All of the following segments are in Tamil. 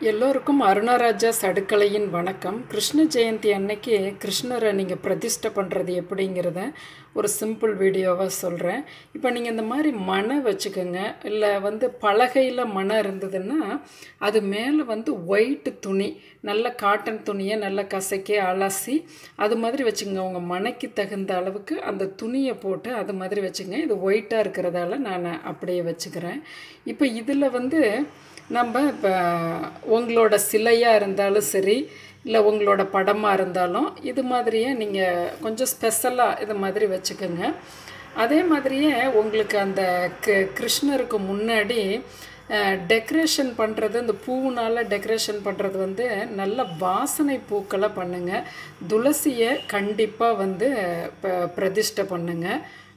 எல்லோருக்கும் அருணராஜா சடுக்கலையின் வணக்கம் கிருஷ்ண ஜெயந்தி அன்னைக்கு கிருஷ்ணரை நீங்கள் பிரதிஷ்டை பண்ணுறது எப்படிங்கிறத ஒரு சிம்பிள் வீடியோவாக சொல்கிறேன் இப்போ நீங்கள் இந்த மாதிரி மனை வச்சுக்கோங்க இல்லை வந்து பலகையில் மனை இருந்ததுன்னா அது மேலே வந்து ஒயிட்டு துணி நல்ல காட்டன் துணியை நல்லா கசக்கி அலசி அது மாதிரி வச்சுக்கோங்க உங்கள் மனைக்கு தகுந்த அளவுக்கு அந்த துணியை போட்டு அது மாதிரி வச்சுங்க இது ஒயிட்டாக இருக்கிறதால நான் அப்படியே வச்சுக்கிறேன் இப்போ இதில் வந்து நம்ம இப்போ உங்களோட சிலையாக இருந்தாலும் சரி இல்லை உங்களோட படமாக இருந்தாலும் இது மாதிரியே நீங்கள் கொஞ்சம் ஸ்பெஷலாக இது மாதிரி வச்சுக்கோங்க அதே மாதிரியே உங்களுக்கு அந்த க கிருஷ்ணருக்கு முன்னாடி டெக்கரேஷன் பண்ணுறது இந்த பூவினால் டெக்கரேஷன் பண்ணுறது வந்து நல்ல வாசனை பூக்களை பண்ணுங்கள் துளசியை கண்டிப்பாக வந்து ப பிரதிஷ்டை பண்ணுங்கள்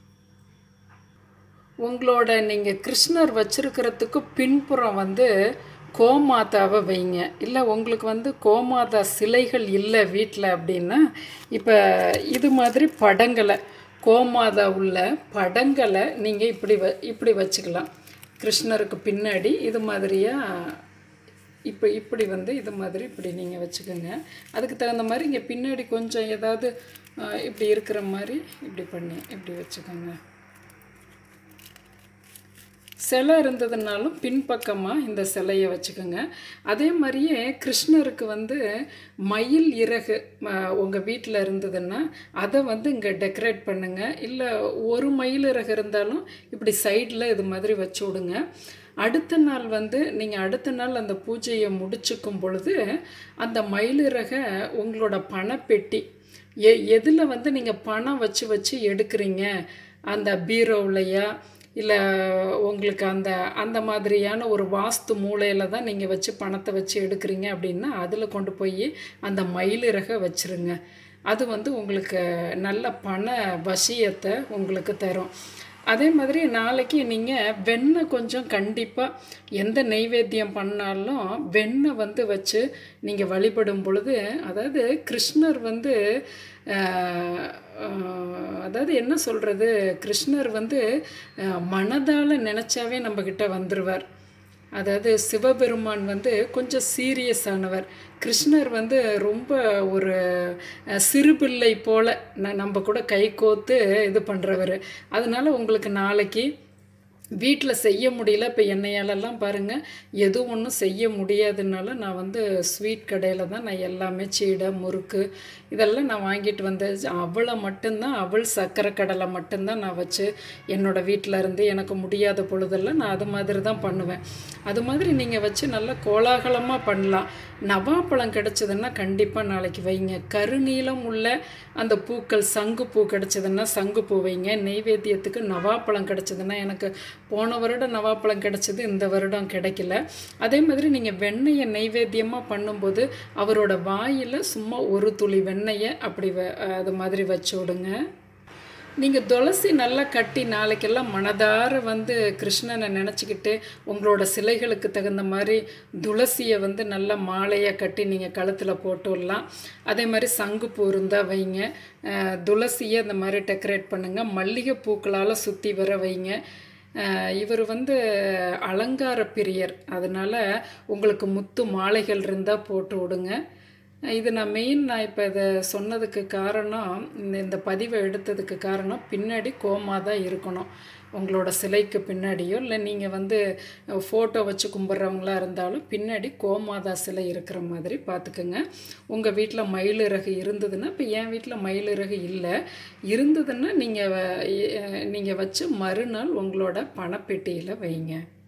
உங்களோட நீங்கள் கிருஷ்ணர் வச்சுருக்கிறதுக்கு பின்புறம் வந்து கோமாதாவை வைங்க இல்லை உங்களுக்கு வந்து கோமாதா சிலைகள் இல்லை வீட்டில் அப்படின்னா இப்போ இது மாதிரி படங்களை கோமாதா உள்ள படங்களை நீங்கள் இப்படி வ இப்படி வச்சுக்கலாம் கிருஷ்ணருக்கு பின்னாடி இது மாதிரியாக இப்போ இப்படி வந்து இது மாதிரி இப்படி நீங்கள் வச்சுக்கோங்க அதுக்கு தகுந்த மாதிரி இங்கே பின்னாடி கொஞ்சம் ஏதாவது இப்படி இருக்கிற மாதிரி இப்படி பண்ணி இப்படி வச்சுக்கோங்க சிலை இருந்ததுனாலும் பின்பக்கமாக இந்த சிலையை வச்சுக்கோங்க அதே மாதிரியே கிருஷ்ணருக்கு வந்து மயில் இறகு உங்கள் வீட்டில் இருந்ததுன்னா அதை வந்து இங்கே டெக்கரேட் பண்ணுங்கள் இல்லை ஒரு மயில் இறகு இருந்தாலும் இப்படி சைடில் இது மாதிரி வச்சு விடுங்க அடுத்த நாள் வந்து நீங்கள் அடுத்த நாள் அந்த பூஜையை முடிச்சுக்கும் பொழுது அந்த மயிலிறகை உங்களோட பணப்பெட்டி எ எதில் வந்து நீங்கள் பணம் வச்சு வச்சு எடுக்கிறீங்க அந்த பீரோவிலையா இல்லை உங்களுக்கு அந்த அந்த மாதிரியான ஒரு வாஸ்து மூலையில் தான் நீங்கள் வச்சு பணத்தை வச்சு எடுக்கிறீங்க அப்படின்னா அதில் கொண்டு போய் அந்த மயிலிறகை வச்சுருங்க அது வந்து உங்களுக்கு நல்ல பண வசியத்தை உங்களுக்கு தரும் அதே மாதிரி நாளைக்கு நீங்கள் வெண்ணெய் கொஞ்சம் கண்டிப்பாக எந்த நெய்வேத்தியம் பண்ணாலும் வெண்ணெய் வந்து வச்சு நீங்கள் வழிபடும் பொழுது அதாவது கிருஷ்ணர் வந்து அதாவது என்ன சொல்கிறது கிருஷ்ணர் வந்து மனதால் நினச்சாவே நம்மக்கிட்ட வந்துடுவார் அதாவது சிவபெருமான் வந்து கொஞ்சம் சீரியஸானவர் கிருஷ்ணர் வந்து ரொம்ப ஒரு சிறுபிள்ளை போல் நம்ம கூட கை கோத்து இது பண்ணுறவர் அதனால் உங்களுக்கு நாளைக்கு வீட்டில் செய்ய முடியல இப்போ என்னையாலெல்லாம் பாருங்கள் எதுவும் ஒன்றும் செய்ய முடியாதுனால நான் வந்து ஸ்வீட் கடையில் தான் நான் எல்லாமே சீடை முறுக்கு இதெல்லாம் நான் வாங்கிட்டு வந்தேன் அவளை மட்டும்தான் அவள் சர்க்கரை கடலை மட்டும்தான் நான் வச்சு என்னோடய வீட்டில் இருந்து எனக்கு முடியாத பொழுதெல்லாம் நான் அது மாதிரி தான் பண்ணுவேன் அது மாதிரி நீங்கள் வச்சு நல்லா கோலாகலமாக பண்ணலாம் நவாப்பழம் கிடச்சதுன்னா கண்டிப்பாக நாளைக்கு வைங்க கருநீளம் உள்ள அந்த பூக்கள் சங்கு பூ கிடச்சதுன்னா சங்கு பூ வைங்க நெய்வேத்தியத்துக்கு நவாப்பழம் கிடச்சதுன்னா எனக்கு போன வருடம் நவாப்பழம் கிடச்சிது இந்த வருடம் கிடைக்கல அதே மாதிரி நீங்கள் வெண்ணெயை நெய்வேத்தியமாக பண்ணும்போது அவரோட வாயில் சும்மா ஒரு துளி வெண்ணெயை அப்படி அது மாதிரி வச்சு விடுங்க நீங்கள் துளசி நல்லா கட்டி நாளைக்கெல்லாம் மனதார வந்து கிருஷ்ணனை நினச்சிக்கிட்டு உங்களோட சிலைகளுக்கு தகுந்த மாதிரி துளசியை வந்து நல்லா மாலையாக கட்டி நீங்கள் கழுத்தில் போட்டு விடலாம் அதே மாதிரி சங்குப்பூ இருந்தால் வைங்க துளசியை இந்த மாதிரி டெக்கரேட் பண்ணுங்கள் மல்லிகை பூக்களால் சுற்றி வர வைங்க இவர் வந்து அலங்கார பிரியர் அதனால் உங்களுக்கு முத்து மாலைகள் இருந்தால் போட்டு விடுங்க இது நான் மெயின் நான் இப்போ இதை சொன்னதுக்கு காரணம் இந்த இந்த பதிவை எடுத்ததுக்கு காரணம் பின்னாடி கோமா தான் இருக்கணும் உங்களோட சிலைக்கு பின்னாடியோ இல்லை நீங்கள் வந்து ஃபோட்டோ வச்சு கும்பிட்றவங்களா இருந்தாலும் பின்னாடி கோமாதா சிலை இருக்கிற மாதிரி பார்த்துக்குங்க உங்கள் வீட்டில் மயிலிறகு இருந்ததுன்னா இப்போ என் வீட்டில் மயிலிறகு இல்லை இருந்ததுன்னா நீங்கள் நீங்கள் வச்சு மறுநாள் உங்களோட பணப்பெட்டியில் வைங்க